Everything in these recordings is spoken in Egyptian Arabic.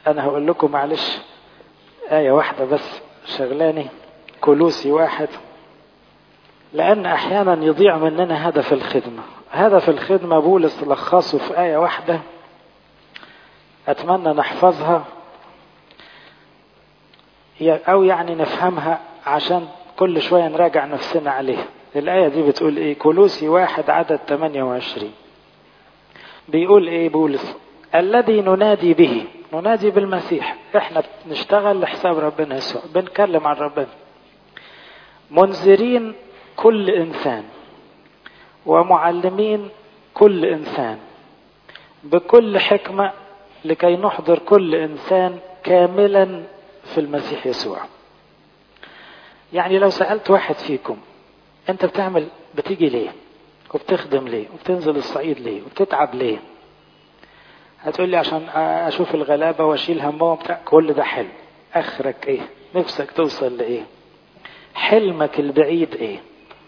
أنا هقول لكم معلش آية واحدة بس شغلاني كلوسي واحد لأن أحيانا يضيع مننا هدف الخدمة هدف الخدمة بولس لخصه في آية واحدة أتمنى نحفظها أو يعني نفهمها عشان كل شوية نراجع نفسنا عليها الآية دي بتقول إيه كولوسي واحد عدد 28 بيقول إيه بولس الذي ننادي به ننادي بالمسيح احنا بنشتغل لحساب ربنا يسوع بنتكلم عن ربنا منذرين كل انسان ومعلمين كل انسان بكل حكمه لكي نحضر كل انسان كاملا في المسيح يسوع يعني لو سالت واحد فيكم انت بتعمل بتيجي ليه وبتخدم ليه وبتنزل الصعيد ليه وبتتعب ليه هتقول لي عشان اشوف الغلابه واشيل همهم بتاع كل ده حلو اخرك ايه نفسك توصل لايه حلمك البعيد ايه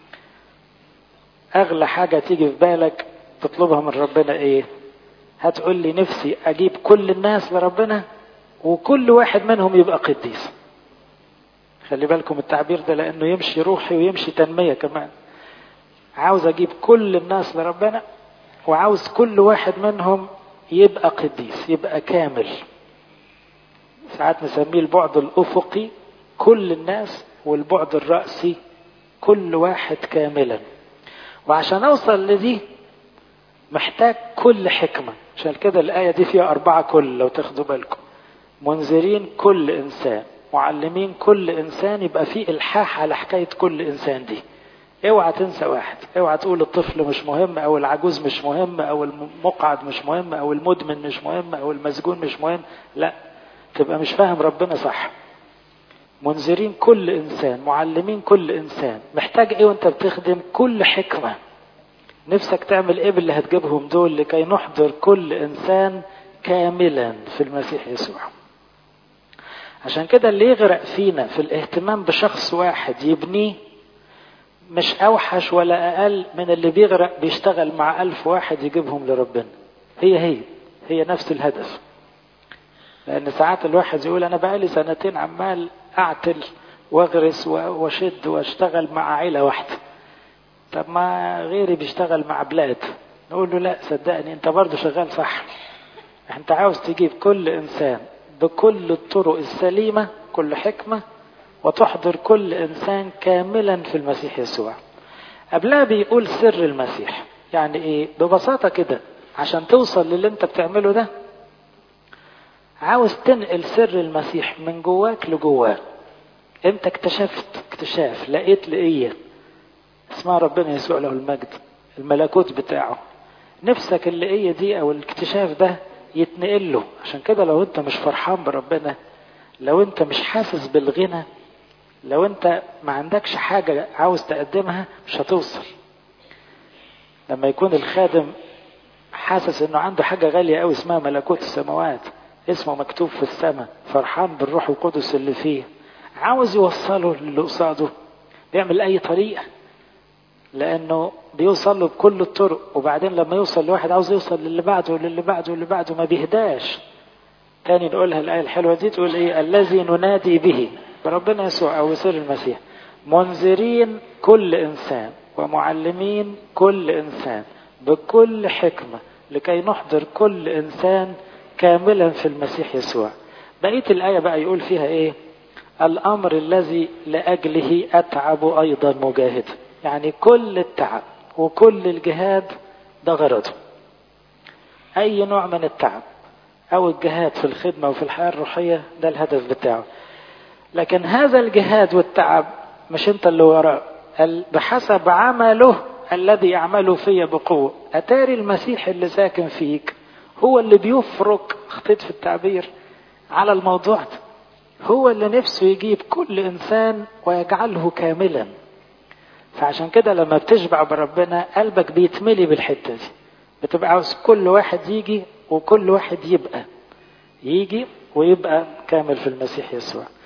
اغلى حاجه تيجي في بالك تطلبها من ربنا ايه هتقول لي نفسي اجيب كل الناس لربنا وكل واحد منهم يبقى قديس خلي بالكم التعبير ده لانه يمشي روحي ويمشي تنميه كمان عاوز اجيب كل الناس لربنا وعاوز كل واحد منهم يبقى قديس يبقى كامل ساعات نسميه البعد الافقي كل الناس والبعد الرأسي كل واحد كاملا وعشان اوصل لدي محتاج كل حكمة عشان كده الآية دي فيها أربعة كل لو تاخدوا بالكم منذرين كل إنسان معلمين كل إنسان يبقى في إلحاح على حكاية كل إنسان دي اوعى تنسى واحد اوعى تقول الطفل مش مهم او العجوز مش مهم او المقعد مش مهم او المدمن مش مهم او المسجون مش مهم لا تبقى مش فاهم ربنا صح منذرين كل انسان معلمين كل انسان محتاج ايه وانت بتخدم كل حكمه نفسك تعمل ايه باللي هتجيبهم دول لكي نحضر كل انسان كاملا في المسيح يسوع عشان كده اللي يغرق فينا في الاهتمام بشخص واحد يبنيه مش اوحش ولا اقل من اللي بيغرق بيشتغل مع الف واحد يجيبهم لربنا هي هي هي نفس الهدف لان ساعات الواحد يقول انا بقالي سنتين عمال اعتل واغرس واشد واشتغل مع عيله واحده طب ما غيري بيشتغل مع بلاد نقول له لا صدقني انت برضه شغال صح انت عاوز تجيب كل انسان بكل الطرق السليمه كل حكمه وتحضر كل انسان كاملا في المسيح يسوع قبلها بيقول سر المسيح يعني ايه ببساطه كده عشان توصل للي انت بتعمله ده عاوز تنقل سر المسيح من جواك لجواه انت اكتشفت اكتشاف لقيت لقيه اسمها ربنا يسوع له المجد الملكوت بتاعه نفسك اللقيه دي او الاكتشاف ده يتنقل له عشان كده لو انت مش فرحان بربنا لو انت مش حاسس بالغنى لو انت ما عندكش حاجة عاوز تقدمها مش هتوصل لما يكون الخادم حاسس انه عنده حاجة غالية قوي اسمها ملكوت السماوات اسمه مكتوب في السماء فرحان بالروح القدس اللي فيه عاوز يوصله للي قصاده بيعمل اي طريقة لانه بيوصل له بكل الطرق وبعدين لما يوصل لواحد عاوز يوصل للي بعده وللي بعده واللي بعده ما بيهداش تاني نقولها الآية الحلوة دي تقول إيه الذي ننادي به بربنا يسوع أو سر المسيح منذرين كل إنسان ومعلمين كل إنسان بكل حكمة لكي نحضر كل إنسان كاملا في المسيح يسوع بقية الآية بقى يقول فيها إيه الأمر الذي لأجله أتعب أيضا مجاهد يعني كل التعب وكل الجهاد ده غرضه أي نوع من التعب أو الجهاد في الخدمة وفي الحياة الروحية ده الهدف بتاعه لكن هذا الجهاد والتعب مش أنت اللي وراه بحسب عمله الذي يعمل في بقوة أتاري المسيح اللي ساكن فيك هو اللي بيفرق خطيت في التعبير على الموضوع ده هو اللي نفسه يجيب كل إنسان ويجعله كاملا فعشان كده لما بتشبع بربنا قلبك بيتملي بالحتة دي بتبقى عاوز كل واحد يجي وكل واحد يبقى يجي ويبقى كامل في المسيح يسوع